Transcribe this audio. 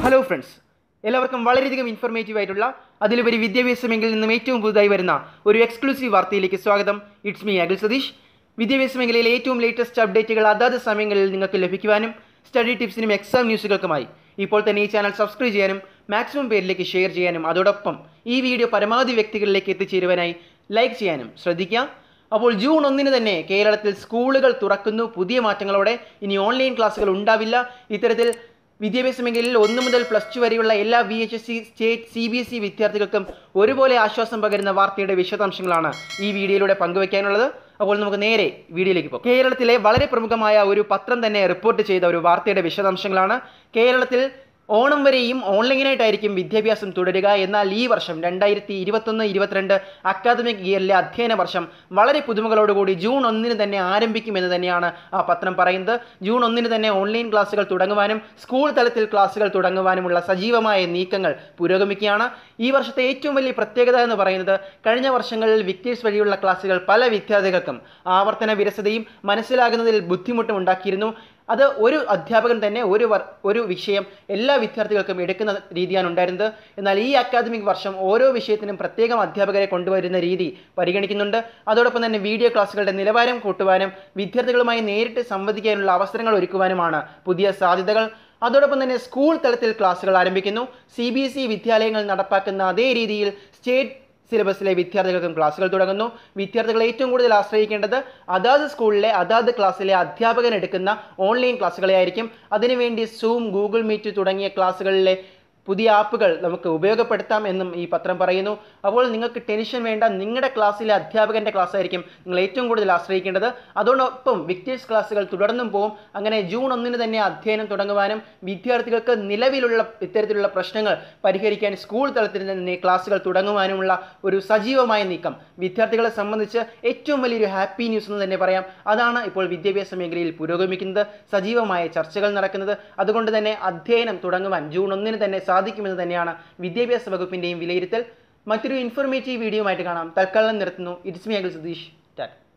hello friends എല്ലാവർക്കും വളരെയധികം informative ആയിട്ടുള്ള അതിലുപരി വിദ്യാഭ്യാസ മേഖലയിൽ നിന്നും ഏറ്റവും പുതുതായി വരുന്ന ഒരു എക്സ്ക്ലൂസീവ് വാർത്തയിലേക്ക് സ്വാഗതം ഇറ്റ്സ് മീ അഖിൽ സതീഷ് വിദ്യാഭ്യാസ മേഖലയിലെ ഏറ്റവും ലേറ്റസ്റ്റ് അപ്ഡേറ്റുകൾ അതാത് സമയങ്ങളിൽ നിങ്ങൾക്ക് ലഭിക്കുവാനും സ്റ്റഡി ടിപ്സിനും എക്സാം ന്യൂസുകൾക്കുമായി ഇപ്പോൾ തന്നെ ഈ ചാനൽ സബ്സ്ക്രൈബ് ചെയ്യാനും മാക്സിമം പേരിലേക്ക് ഷെയർ ചെയ്യാനും അതോടൊപ്പം ഈ വീഡിയോ പരമാവധി വ്യക്തികളിലേക്ക് എത്തിച്ചേരുവാനായി ലൈക്ക് ചെയ്യാനും ശ്രദ്ധിക്കുക അപ്പോൾ ജൂൺ ഒന്നിന് തന്നെ കേരളത്തിൽ സ്കൂളുകൾ തുറക്കുന്നു പുതിയ മാറ്റങ്ങളോടെ ഇനി ഓൺലൈൻ ക്ലാസ്സുകൾ ഉണ്ടാവില്ല ഇത്തരത്തിൽ വിദ്യാഭ്യാസ മേഖലയിൽ ഒന്ന് മുതൽ പ്ലസ് ടു വരെയുള്ള എല്ലാ V H S C state C B S E വിദ്യാർത്ഥികൾക്കും ഒരുപോലെ ആശ്വാസം പകരുന്ന വാർത്തയുടെ വിശദാംശങ്ങളാണ് ഈ വീഡിയോയിലൂടെ പങ്കുവയ്ക്കാനുള്ളത് അപ്പോൾ നമുക്ക് നേരെ വീഡിയോയിലേക്ക് പോകാം കേരളത്തിലെ വളരെ പ്രമുഖമായ ഒരു പത്രം തന്നെ റിപ്പോർട്ട് ചെയ്ത ഒരു വാർത്തയുടെ വിശദാംശങ്ങളാണ് കേരളത്തിൽ ഓണം വരെയും ഓൺലൈനായിട്ടായിരിക്കും വിദ്യാഭ്യാസം തുടരുക എന്നാൽ ഈ വർഷം രണ്ടായിരത്തി ഇരുപത്തൊന്ന് ഇരുപത്തിരണ്ട് അക്കാദമിക് ഇയറിലെ അധ്യയന വർഷം വളരെ പുതുമകളോടുകൂടി ജൂൺ ഒന്നിന് തന്നെ ആരംഭിക്കുമെന്ന് തന്നെയാണ് ആ പത്രം പറയുന്നത് ജൂൺ ഒന്നിന് തന്നെ ഓൺലൈൻ ക്ലാസ്സുകൾ തുടങ്ങുവാനും സ്കൂൾ തലത്തിൽ ക്ലാസ്സുകൾ തുടങ്ങുവാനുമുള്ള സജീവമായ നീക്കങ്ങൾ പുരോഗമിക്കുകയാണ് ഈ വർഷത്തെ ഏറ്റവും വലിയ പ്രത്യേകത എന്ന് പറയുന്നത് കഴിഞ്ഞ വർഷങ്ങളിൽ വിക്ടേഴ്സ് വഴിയുള്ള ക്ലാസ്സുകൾ പല വിദ്യാർത്ഥികൾക്കും ആവർത്തന വിരസതയും മനസ്സിലാകുന്നതിൽ ബുദ്ധിമുട്ടും ഉണ്ടാക്കിയിരുന്നു അത് ഒരു അധ്യാപകൻ തന്നെ ഒരു വർ ഒരു വിഷയം എല്ലാ വിദ്യാർത്ഥികൾക്കും എടുക്കുന്ന രീതിയാണ് ഉണ്ടായിരുന്നത് എന്നാൽ ഈ അക്കാദമിക് വർഷം ഓരോ വിഷയത്തിനും പ്രത്യേകം അധ്യാപകരെ കൊണ്ടുവരുന്ന രീതി പരിഗണിക്കുന്നുണ്ട് അതോടൊപ്പം തന്നെ വീഡിയോ ക്ലാസ്സുകളുടെ നിലവാരം കൂട്ടുവാനും വിദ്യാർത്ഥികളുമായി നേരിട്ട് സംവദിക്കാനുള്ള അവസരങ്ങൾ ഒരുക്കുവാനുമാണ് പുതിയ സാധ്യതകൾ അതോടൊപ്പം തന്നെ സ്കൂൾ തലത്തിൽ ക്ലാസ്സുകൾ ആരംഭിക്കുന്നു സി ബി എസ് ഇ വിദ്യാലയങ്ങൾ നടപ്പാക്കുന്ന അതേ രീതിയിൽ സ്റ്റേറ്റ് സിലബസിലെ വിദ്യാർത്ഥികൾക്കും ക്ലാസ്സുകൾ തുടങ്ങുന്നു വിദ്യാർത്ഥികൾ ഏറ്റവും കൂടുതൽ ആശ്രയിക്കേണ്ടത് അതാത് സ്കൂളിലെ അതാത് ക്ലാസ്സിലെ അധ്യാപകൻ എടുക്കുന്ന ഓൺലൈൻ ക്ലാസ്സുകളെ ആയിരിക്കും അതിനുവേണ്ടി സൂം ഗൂഗിൾ മീറ്റ് തുടങ്ങിയ ക്ലാസ്സുകളിലെ പുതിയ ആപ്പുകൾ നമുക്ക് ഉപയോഗപ്പെടുത്താം എന്നും ഈ പത്രം പറയുന്നു അപ്പോൾ നിങ്ങൾക്ക് ടെൻഷൻ വേണ്ട നിങ്ങളുടെ ക്ലാസ്സിലെ അധ്യാപകൻ്റെ ക്ലാസ് ആയിരിക്കും നിങ്ങൾ ഏറ്റവും കൂടുതൽ ആശ്രയിക്കേണ്ടത് അതോടൊപ്പം വിക്ടേഴ്സ് ക്ലാസ്സുകൾ തുടർന്നും പോകും അങ്ങനെ ജൂൺ ഒന്നിന് തന്നെ അധ്യയനം തുടങ്ങുവാനും വിദ്യാർത്ഥികൾക്ക് നിലവിലുള്ള ഇത്തരത്തിലുള്ള പ്രശ്നങ്ങൾ പരിഹരിക്കാൻ സ്കൂൾ തലത്തിൽ തന്നെ ക്ലാസ്സുകൾ തുടങ്ങുവാനുമുള്ള ഒരു സജീവമായ നീക്കം വിദ്യാർത്ഥികളെ സംബന്ധിച്ച് ഏറ്റവും വലിയൊരു ഹാപ്പി ന്യൂസ് എന്ന് തന്നെ പറയാം അതാണ് ഇപ്പോൾ വിദ്യാഭ്യാസ മേഖലയിൽ പുരോഗമിക്കുന്നത് സജീവമായ ചർച്ചകൾ നടക്കുന്നത് അതുകൊണ്ട് തന്നെ അധ്യയനം തുടങ്ങുവാൻ ജൂൺ ഒന്നിന് തന്നെ സാധിക്കുമെന്ന് തന്നെയാണ് വിദ്യാഭ്യാസ വകുപ്പിൻ്റെയും വിലയിരുത്തൽ മറ്റൊരു ഇൻഫോർമേറ്റീവ് വീഡിയോ ആയിട്ട് കാണാം തൽക്കാലം നിർത്തുന്നു ഇറ്റ്സ് മി അഖിൽ സതീഷ് ടാറ്റ